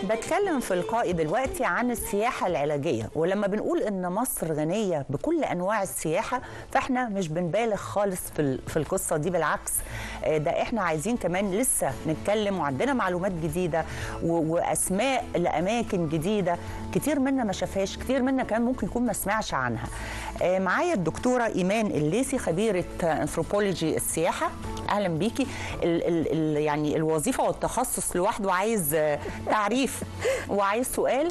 بتكلم في لقائي دلوقتي عن السياحة العلاجية ولما بنقول إن مصر غنية بكل أنواع السياحة فإحنا مش بنبالغ خالص في, ال- في القصة دي بالعكس آه، ده إحنا عايزين كمان لسه نتكلم وعندنا معلومات جديدة و- وأسماء لأماكن جديدة كتير منا ما شافهاش كتير منا كمان ممكن يكون ما سمعش عنها آه، معايا الدكتورة إيمان الليسي خبيرة أنثروبولوجي السياحة أهلا بيكي ال ال ال يعني الوظيفة والتخصص لوحده عايز آه، تعريف وعايز سؤال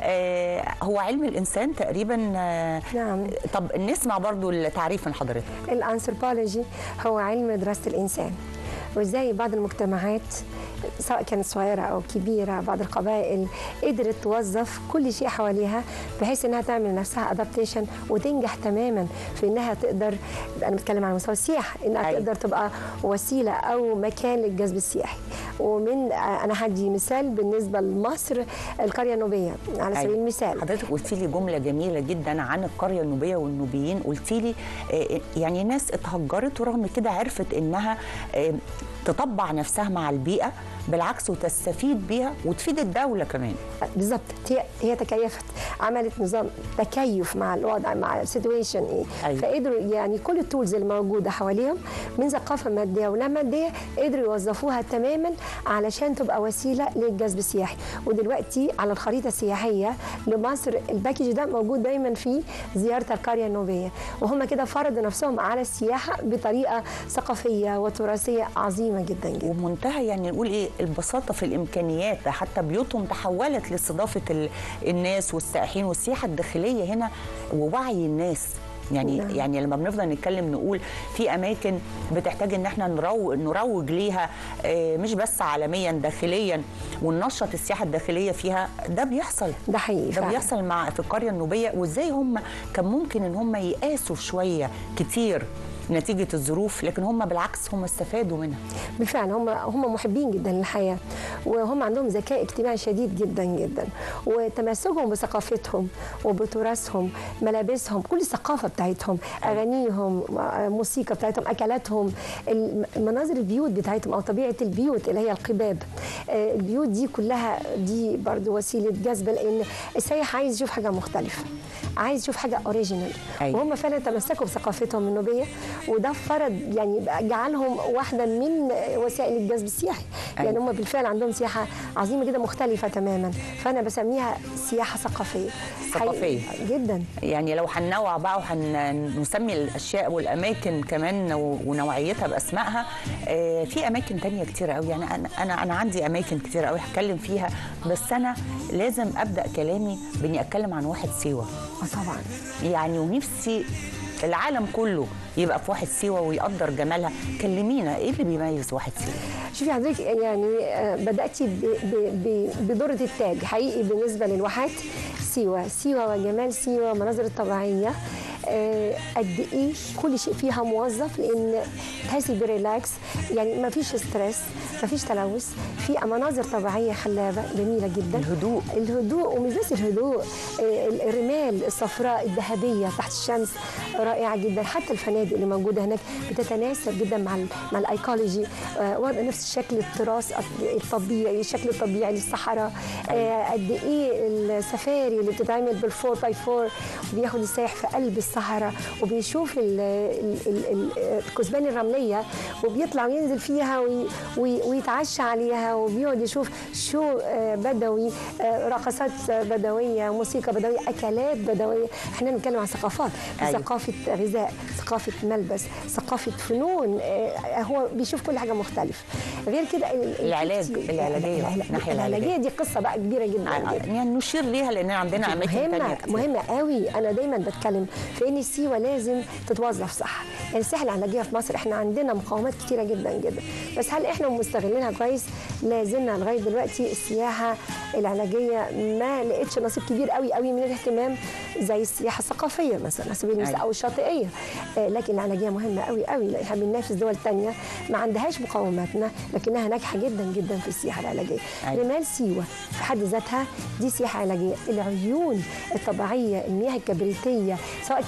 آه، هو علم الإنسان تقريبا آه، نعم. طب نسمع برضو التعريف من حضرتك الانثروبولوجي هو علم دراسه الانسان وازاي بعض المجتمعات سواء كانت صغيره او كبيره بعض القبائل قدرت توظف كل شيء حواليها بحيث انها تعمل لنفسها ادابتيشن وتنجح تماما في انها تقدر انا بتكلم على مستوى السياحه انها أيوة. تقدر تبقى وسيله او مكان للجذب السياحي ومن انا هدي مثال بالنسبه لمصر القريه النوبيه على سبيل أيوة. المثال حضرتك قلتي لي جمله جميله جدا عن القريه النوبيه والنوبيين قلتي لي آه، يعني ناس اتهجرت ورغم كده عرفت انها آه، تطبع نفسها مع البيئه بالعكس وتستفيد بيها وتفيد الدوله كمان بالظبط هي هي تكيفت عملت نظام تكيف مع الوضع مع السيتويشن ايه أيوة. فقدروا يعني كل التولز اللي موجوده حواليهم من ثقافه ماديه ولا ماديه قدروا يوظفوها تماما علشان تبقى وسيله للجذب السياحي ودلوقتي على الخريطه السياحيه لمصر الباكج ده موجود دايما في زياره القريه النوبيه وهم كده فرضوا نفسهم على السياحه بطريقه ثقافيه وتراثيه عظيمه جدا جدا ومنتهى يعني نقول ايه البساطه في الامكانيات ده حتى بيوتهم تحولت لاستضافه ال- الناس والسائحين والسياحه الداخليه هنا ووعي الناس يعني نعم. يعني لما بنفضل نتكلم نقول في اماكن بتحتاج ان احنا نروج نروج ليها آه، مش بس عالميا داخليا وننشط السياحه الداخليه فيها ده بيحصل ده حقيقي ده فعلا. بيحصل مع في القريه النوبيه وازاي هم كان ممكن ان هم يقاسوا شويه كتير نتيجه الظروف لكن هم بالعكس هم استفادوا منها بالفعل هم هم محبين جدا للحياه وهم عندهم ذكاء اجتماعي شديد جدا جدا وتمسكهم بثقافتهم وبتراثهم ملابسهم كل الثقافه بتاعتهم اغانيهم موسيقى بتاعتهم اكلاتهم الم- مناظر البيوت بتاعتهم او طبيعه البيوت اللي هي القباب آه، البيوت دي كلها دي برضو وسيله جذب لان السائح عايز يشوف حاجه مختلفه عايز يشوف حاجه اوريجينال أيوة. وهم فعلا تمسكوا بثقافتهم النوبيه وده فرض يعني بقى جعلهم واحده من وسائل الجذب السياحي أيوة. يعني هم بالفعل عندهم سياحه عظيمه جدا مختلفه تماما فانا بسميها سياحه ثقافيه ثقافية. حقيقي جدا يعني لو هننوع بقى وهنسمي الاشياء والاماكن كمان و- ونوعيتها باسمائها آه، في اماكن تانية كتير قوي يعني انا انا انا عندي اماكن كتير قوي هتكلم فيها بس انا لازم ابدا كلامي باني اتكلم عن واحد سيوه اه طبعا يعني ونفسي العالم كله يبقى في واحد سيوه ويقدر جمالها كلمينا ايه اللي بيميز واحد سيوه شوفي حضرتك يعني آه، بداتي ب- ب- ب- بدورة التاج حقيقي بالنسبه للواحات سيوه سيوه وجمال سيوه المناظر الطبيعيه آه، قد ايه كل شيء فيها موظف لان تحسي بريلاكس يعني ما فيش ستريس ما فيش تلوث في مناظر طبيعيه خلابه جميله جدا الهدوء. الهدوء ومش بس الهدوء آه، الرمال الصفراء الذهبيه تحت الشمس رائعه جدا حتى الفنادق اللي موجوده هناك بتتناسب جدا مع ال مع الايكولوجي آه، واخده نفس الشكل التراث الطبيعي الشكل الطبيعي للصحراء آه، قد ايه السفاري اللي بتتعمل بالفور باي فور بياخد السائح في قلب الصحراء وبيشوف ال- ال- ال- ال- الكثبان الرمليه وبيطلع وينزل فيها وي- وي- ويتعشى عليها وبيقعد يشوف شو آه، بدوي آه، رقصات بدويه موسيقى بدويه اكلات بدويه احنا بنتكلم عن ثقافات أيوة. ثقافه غذاء ثقافه ملبس ثقافه فنون آه، هو بيشوف كل حاجه مختلفه غير كده ال- ال- العلاج، كتير- العلاجية، العلا- الناحية العلاجيه العلاجية. دي قصه بقى كبيره جدا, جدا. يعني نشير ليها لان عندنا اماكن تانية مهمة كتير. مهمة قوي أنا دايما بتكلم في إن سيوة لازم تتوظف صح يعني الساحة العلاجية في مصر إحنا عندنا مقاومات كتيرة جدا جدا بس هل إحنا مستغلينها كويس؟ لا زلنا لغاية دلوقتي السياحة العلاجية ما لقيتش نصيب كبير قوي قوي من الاهتمام زي السياحة الثقافية مثلا على سبيل المثال أيوة. أو الشاطئية آه، لكن العلاجية مهمة قوي قوي لأن إحنا بننافس دول تانية ما عندهاش مقاوماتنا لكنها ناجحة جدا جدا في السياحة العلاجية أيوة. رمال سيوة في حد ذاتها دي سياحة علاجية العيون الطبيعية المياه الكبريتية سواء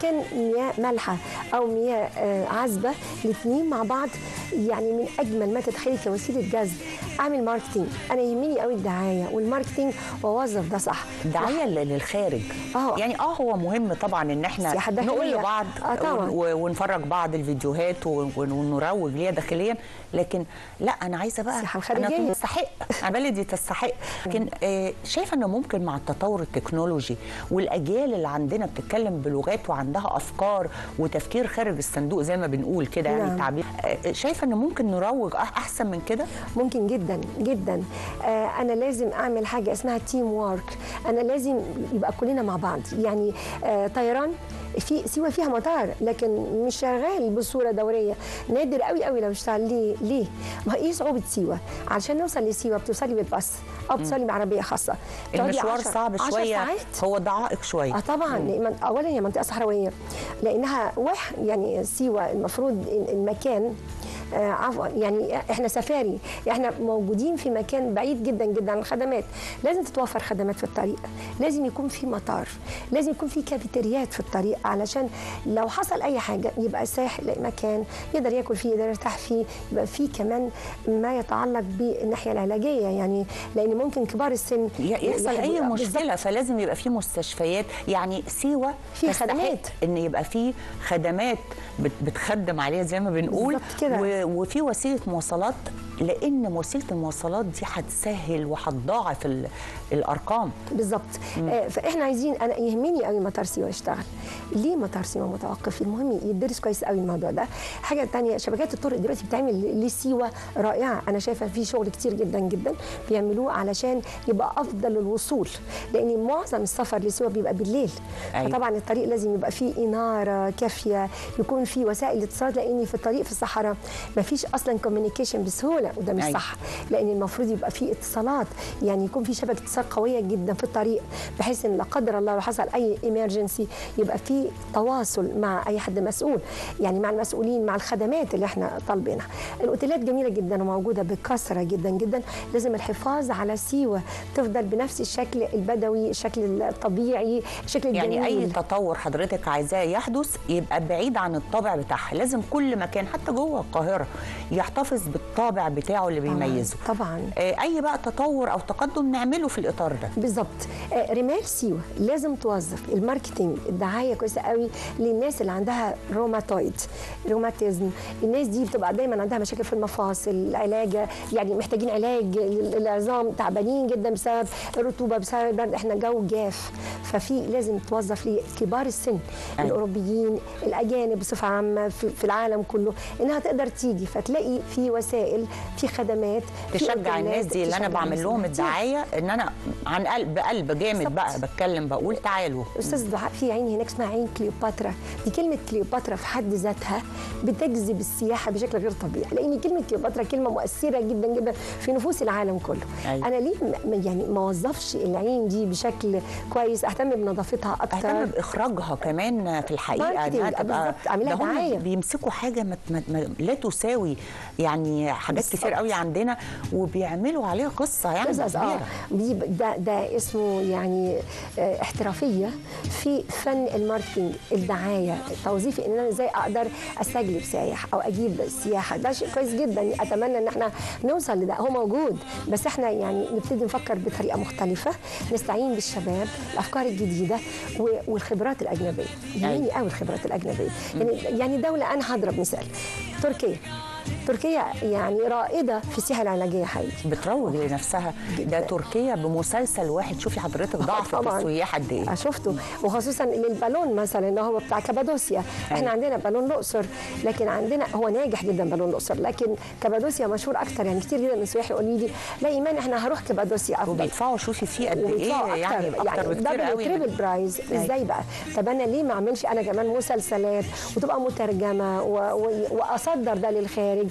كان مياه مالحه او مياه آه، عذبه الاثنين مع بعض يعني من اجمل ما تتخيلي كوسيله جذب اعمل ماركتينج انا يهمني قوي الدعايه والماركتينج واوظف ده صح دعايه لل- للخارج آه. يعني اه هو مهم طبعا ان احنا السياحة الداخلية. نقول لبعض آه طبعاً. ون- ونفرج بعض الفيديوهات ون- ونروج ليها داخليا لكن لا انا عايزه بقى السياحة انا الخارجية. تستحق انا بلدي تستحق لكن آه شايفه انه ممكن مع التطور التكنولوجي والاجيال اللي عندنا بتتكلم بلغات وعندها افكار وتفكير خارج الصندوق زي ما بنقول كده يعني نعم. التعبير آه شايفه انه ممكن نروج أح- احسن من كده ممكن جدا جدا آه انا لازم اعمل حاجه اسمها تيم وورك انا لازم يبقى كلنا مع بعض يعني آه طيران في سيوه فيها مطار لكن مش شغال بصوره دوريه نادر قوي قوي لو اشتغل ليه ليه ما هي ايه صعوبه سيوه علشان نوصل لسيوه بتوصلي بالباص او بتوصلي بعربيه خاصه بتقعدي المشوار عشر- صعب عشر شويه ساعات. هو ضعائق شويه اه طبعا من- اولا هي منطقه صحراويه لانها وح يعني سيوه المفروض المكان آه عفوا يعني احنا سفاري احنا موجودين في مكان بعيد جدا جدا عن الخدمات لازم تتوفر خدمات في الطريق لازم يكون في مطار لازم يكون في كافيتريات في الطريق علشان لو حصل اي حاجه يبقى السائح يلاقي مكان يقدر ياكل فيه يقدر يرتاح فيه يبقى في كمان ما يتعلق بالناحيه العلاجيه يعني لان ممكن كبار السن ي- يحصل اي يحبوا- مشكله فلازم يبقى في مستشفيات يعني سيوه في تستحق خدمات. ان يبقى في خدمات بت- بتخدم عليها زي ما بنقول بالظبط كده. و- وفي وسيله مواصلات لان وسيله المواصلات دي هتسهل وهتضاعف ال- الارقام بالظبط آه فاحنا عايزين انا يهمني قوي مطار سيوه يشتغل ليه مطار سيوه متوقف المهم يدرس كويس قوي الموضوع ده حاجه تانية شبكات الطرق دلوقتي بتعمل لسيوه رائعه انا شايفه في شغل كتير جدا جدا بيعملوه علشان يبقى افضل الوصول لان معظم السفر لسيوه بيبقى بالليل أيوة. فطبعا الطريق لازم يبقى فيه اناره كافيه يكون فيه وسائل اتصال لان في الطريق في الصحراء ما فيش اصلا كوميونيكيشن بسهوله وده مش أيوة. صح لان المفروض يبقى في اتصالات يعني يكون في شبكه اتصال قويه جدا في الطريق بحيث ان لا قدر الله لو حصل اي ايمرجنسي يبقى في تواصل مع اي حد مسؤول يعني مع المسؤولين مع الخدمات اللي احنا طالبينها الاوتيلات جميله جدا وموجوده بكثره جدا جدا لازم الحفاظ على سيوه تفضل بنفس الشكل البدوي الشكل الطبيعي الشكل الجميل يعني اي تطور حضرتك عايزاه يحدث يبقى بعيد عن الطابع بتاعها لازم كل مكان حتى جوه القاهره يحتفظ بالطابع بتاعه اللي بيميزه طبعا آه، اي بقى تطور او تقدم نعمله في الاطار ده بالظبط آه، رمال سيوه لازم توظف الماركتينج الدعايه كويسه قوي للناس اللي عندها روماتويد روماتيزم الناس دي بتبقى دايما عندها مشاكل في المفاصل علاج يعني محتاجين علاج العظام تعبانين جدا بسبب الرطوبه بسبب البرد احنا جو جاف ففي لازم توظف لكبار السن أيوة. الاوروبيين الاجانب بصفه عامه في في العالم كله انها تقدر تيجي فتلاقي في وسائل في خدمات في تشجع أوتيلات الناس دي اللي انا تشجع بعمل الناس لهم دي. الدعايه ان انا عن قلب بقلب جامد بالظبط. بقى بتكلم بقول تعالوا استاذ دعاء في عين هناك اسمها عين كليوباترا دي كلمه كليوباترا في حد ذاتها بتجذب السياحه بشكل غير طبيعي لان كلمه كليوباترا كلمه مؤثره جدا جدا في نفوس العالم كله أيوة. انا ليه م- يعني ما وظفش العين دي بشكل كويس اهتم بنظافتها اهتم اكتر باخراجها كمان في الحقيقه ماركتينج، انها تبقى بالظبط، أعملها ده هم دعاية. بيمسكوا حاجه ما ما ما لا تساوي يعني حاجات بالظبط. كتير قوي عندنا وبيعملوا عليها قصه يعني قصص اه كبيره دي ب- ده ده اسمه يعني آه، احترافيه في فن الماركتينج الدعايه توظيفي ان انا ازاي اقدر استجلب سائح او اجيب سياحه ده شيء كويس جدا اتمنى ان احنا نوصل لده هو موجود بس احنا يعني نبتدي نفكر بطريقه مختلفه نستعين بالشباب الافكار الجديده و- والخبرات الاجنبيه يهمني قوي الخبرات الاجنبيه يعني يعني دوله انا هضرب مثال تركيا تركيا يعني رائده في السياحه العلاجيه حقيقي بتروج لنفسها ده جداً. تركيا بمسلسل واحد شوفي حضرتك ضعف طبعاً. السياح قد ايه شفته وخصوصا للبالون مثلا اللي هو بتاع كابادوسيا احنا أيوة. عندنا بالون الاقصر لكن عندنا هو ناجح جدا بالون الاقصر لكن كابادوسيا مشهور اكتر يعني كتير جدا من السياح يقولوا لي لا ايمان احنا هروح كابادوسيا افضل وبيدفعوا شوفي فيه قد وبيدفعوا ايه يعني اكتر اكتر بكتير دبل قوي تريبل من- برايز أيوة. ازاي بقى طب انا ليه ما اعملش انا كمان مسلسلات وتبقى مترجمه و... و... واصدر ده للخارج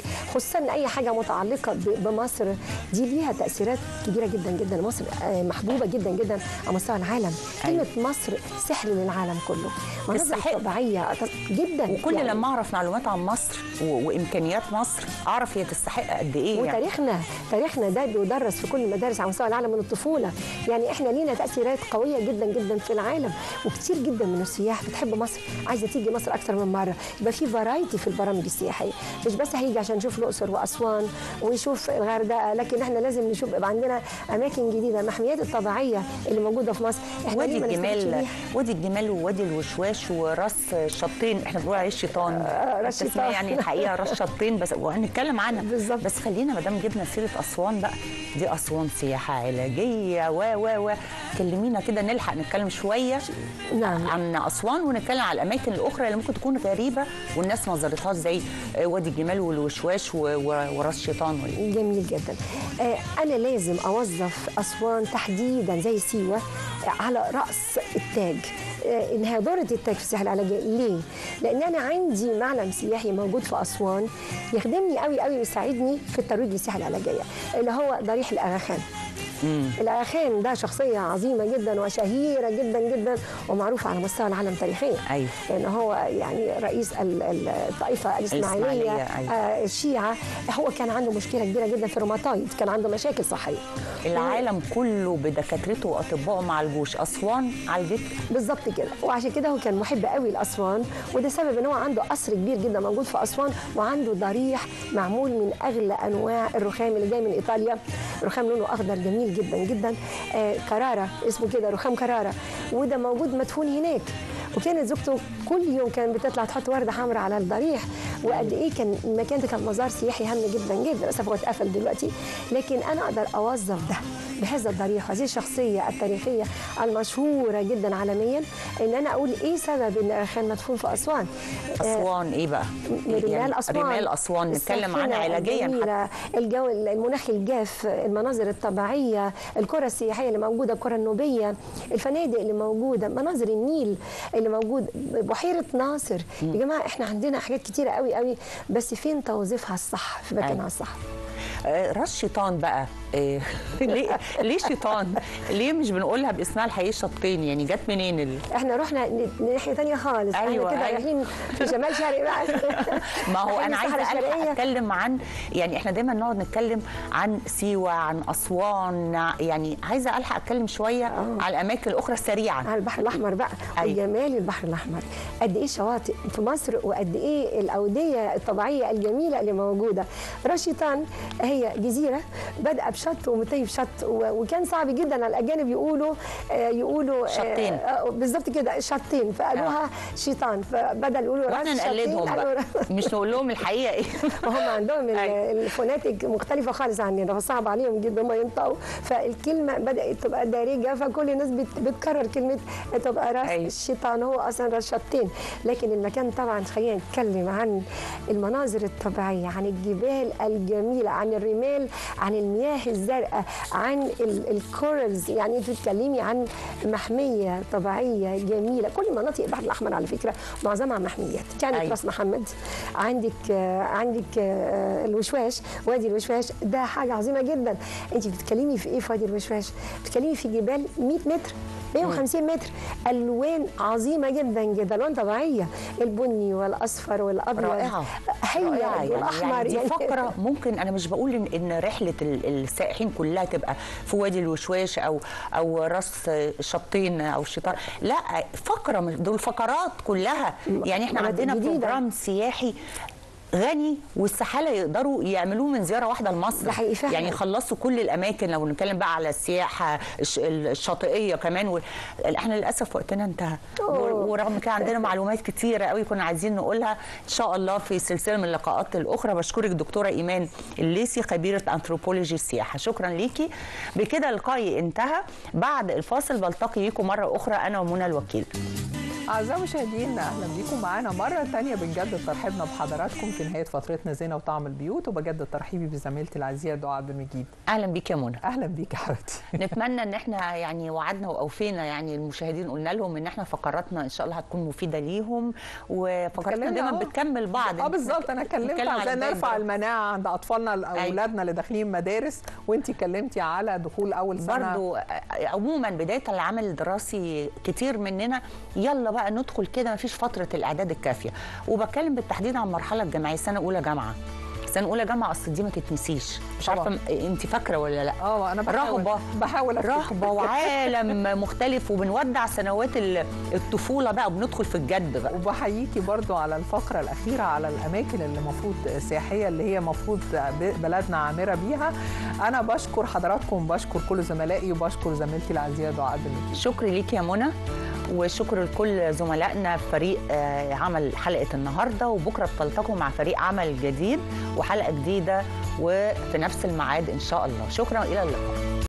خصوصا ان اي حاجه متعلقه ب- بمصر دي ليها تاثيرات كبيره جدا جدا مصر آه، محبوبه جدا جدا على مستوى العالم كلمه مصر سحر للعالم كله مناظر تستحق. طبيعيه جدا وكل يعني. لما اعرف معلومات عن مصر و- وامكانيات مصر اعرف هي تستحق قد ايه يعني. وتاريخنا تاريخنا ده بيدرس في كل المدارس على مستوى العالم من الطفوله يعني احنا لينا تاثيرات قويه جدا جدا في العالم وكتير جدا من السياح بتحب مصر عايزه تيجي مصر اكتر من مره يبقى في فرايتي في البرامج السياحيه مش بس هيجي عشان يشوف الاقصر واسوان ويشوف الغردقه لكن احنا لازم نشوف يبقى عندنا اماكن جديده المحميات الطبيعيه اللي موجوده في مصر احنا وادي ليه ما نستفدش الجمال بيها؟ وادي الجمال ووادي الوشواش وراس شطين احنا بنقول عليه الشيطان راس أنت اسمها شيطان. يعني الحقيقه راس شطين بس وهنتكلم عنها بالظبط. بس خلينا ما دام جبنا سيره اسوان بقى دي اسوان سياحه علاجيه و و و كلمينا كده نلحق نتكلم شويه نعم عن اسوان ونتكلم على الاماكن الاخرى اللي ممكن تكون غريبه والناس ما زارتهاش زي آه، وادي الجمال والوشواش و- و- وراس شيطان وال- جميل جدا آه، انا لازم اوظف اسوان تحديدا زي سيوه آه، على راس التاج آه، انها دورة التاج في السياحه العلاجيه ليه؟ لان انا عندي معلم سياحي موجود في اسوان يخدمني قوي قوي ويساعدني في الترويج للسياحه العلاجيه اللي هو ضريح الاغاخان الاغاخان ده شخصيه عظيمه جدا وشهيره جدا جدا ومعروفه على مستوى العالم تاريخيا أيوة. لان هو يعني رئيس ال- ال- الطائفه الاسماعيليه الإسماعيلية، أيوة. آه، الشيعه هو كان عنده مشكله كبيره جدا في الروماتايد كان عنده مشاكل صحيه العالم كله بدكاترته واطبائه مع الجوش اسوان عالجته بالظبط كده وعشان كده هو كان محب قوي لاسوان وده سبب ان هو عنده قصر كبير جدا موجود في اسوان وعنده ضريح معمول من اغلى انواع الرخام اللي جاي من ايطاليا رخام لونه اخضر جميل جدا جدا آه كراره اسمه كده رخام كراره وده موجود مدفون هناك وكانت زوجته كل يوم كانت بتطلع تحط ورده حمراء على الضريح وقد ايه كان المكان ده كان مزار سياحي هام جدا جدا للاسف هو اتقفل دلوقتي لكن انا اقدر اوظف ده بهذا الضريح وهذه الشخصيه التاريخيه المشهوره جدا عالميا ان انا اقول ايه سبب ان كان مدفون في اسوان آه، اسوان ايه بقى؟ رمال يعني اسوان رمال اسوان نتكلم عنها الساخنة علاجيا حتى. الجميلة، الجو المناخ الجاف المناظر الطبيعيه القرى السياحيه اللي موجوده القرى النوبيه الفنادق اللي موجوده مناظر النيل اللي موجود بحيره ناصر يا جماعه احنا عندنا حاجات كتيره قوي قوي بس فين توظيفها الصح في مكانها أيوة. الصح آه، راس شيطان بقى آه، ليه ليه شيطان؟ ليه مش بنقولها باسمها الحقيقي شطين يعني جت منين ال... احنا رحنا ن- ناحيه تانية خالص أيوة، احنا كده أيوة. رايحين في شمال شرق بقى ما هو رايحين انا عايزه الصحراء ألحق الشرقية. اتكلم عن يعني احنا دايما نقعد نتكلم عن سيوه عن اسوان يعني عايزه الحق اتكلم شويه على الاماكن الاخرى سريعا على البحر الاحمر بقى أيوة. وجمال البحر الاحمر قد ايه شواطئ في مصر وقد ايه الاوديه الطبيعيه الجميله اللي موجوده رشيطان هي جزيره بادئه بشط ومنتهي بشط و- وكان صعب جدا على الاجانب يقولوا آه، يقولوا آه، شطين. آه، بالظبط كده شطين فقالوها شيطان فبدل يقولوا واحنا راس شطين نقلدهم قالوا بقى راس- مش نقول لهم الحقيقه ايه وهم عندهم ال- أيوة. الفوناتيك مختلفه خالص عننا فصعب عليهم جدا هم ينطقوا فالكلمه بدات تبقى دارجه فكل الناس بت- بتكرر كلمه تبقى راس أيوة. الشيطان هو اصلا راس شطين لكن المكان طبعا خلينا نتكلم عن المناظر الطبيعيه عن الجبال الجميله عن الرمال عن المياه الزرقاء عن ال- الكورلز يعني انت بتتكلمي عن محميه طبيعيه جميله كل مناطق البحر الاحمر على فكره معظمها محميات كانت أيوة. راس محمد عندك آه، عندك آه، الوشواش وادي الوشواش ده حاجه عظيمه جدا انت بتتكلمي في ايه في وادي الوشواش بتتكلمي في جبال 100 متر 150 متر الوان عظيمه جدا جدا الوان طبيعيه البني والاصفر والابيض رائعه هي رائعة يعني, والاحمر يعني دي فقره ممكن انا مش بقول ان, إن رحله ال- السائحين كلها تبقى في وادي الوشواش او او راس شطين او الشيطان لا فقره من دول فقرات كلها يعني احنا مناطق عندنا جديدة. بروجرام سياحي غني واستحاله يقدروا يعملوه من زياره واحده لمصر ده حقيقي فعلا. يعني يخلصوا كل الاماكن لو نتكلم بقى على السياحه الش- الشاطئيه كمان و... احنا للاسف وقتنا انتهى أوه. ورغم كده عندنا معلومات كتيره قوي كنا عايزين نقولها ان شاء الله في سلسله من اللقاءات الاخرى بشكرك دكتوره ايمان الليسي خبيره انثروبولوجي السياحه شكرا ليكي بكده لقائي انتهى بعد الفاصل بلتقي بيكم مره اخرى انا ومنى الوكيل أعزائي المشاهدين أهلا بيكم معانا مرة تانية بنجدد ترحيبنا بحضراتكم في نهاية فترتنا زينة وطعم البيوت وبجدد ترحيبي بزميلتي العزيزة دعاء عبد المجيد اهلا بيك يا منى أهلا بيك يا حبيبتي نتمنى ان احنا يعني وعدنا واوفينا يعني المشاهدين قلنا لهم ان احنا فقراتنا ان شاء الله هتكون مفيده ليهم وفقراتنا اتكلمنا دايما أهو. بتكمل بعض اه بالظبط انا كلمت نتكلم عن عشان الدايرة. نرفع المناعه عند اطفالنا اولادنا اللي داخلين مدارس وانت اتكلمتي على دخول اول سنه برضو عموما بدايه العام الدراسي كتير مننا يلا بقى ندخل كده مفيش فتره الاعداد الكافيه وبتكلم بالتحديد عن المرحله الجامعيه سنه اولى جامعه سنه اولى جامعه اصل دي ما تتنسيش مش طبعاً. عارفه انت فاكره ولا لا اه انا بحاول رهبة. بحاول أفتكر. رهبه وعالم مختلف وبنودع سنوات ال- الطفوله بقى وبندخل في الجد بقى وبحييكي برضو على الفقرة الأخيرة على الأماكن اللي المفروض سياحية اللي هي المفروض بلدنا عامرة بيها أنا بشكر حضراتكم بشكر كل زملائي وبشكر زميلتي العزيزة دعاء عبد المجيد شكر ليك يا منى وشكر لكل زملائنا في فريق آه، عمل حلقه النهارده وبكره بتلتقوا مع فريق عمل جديد وحلقه جديده وفي نفس الميعاد ان شاء الله شكرا والى اللقاء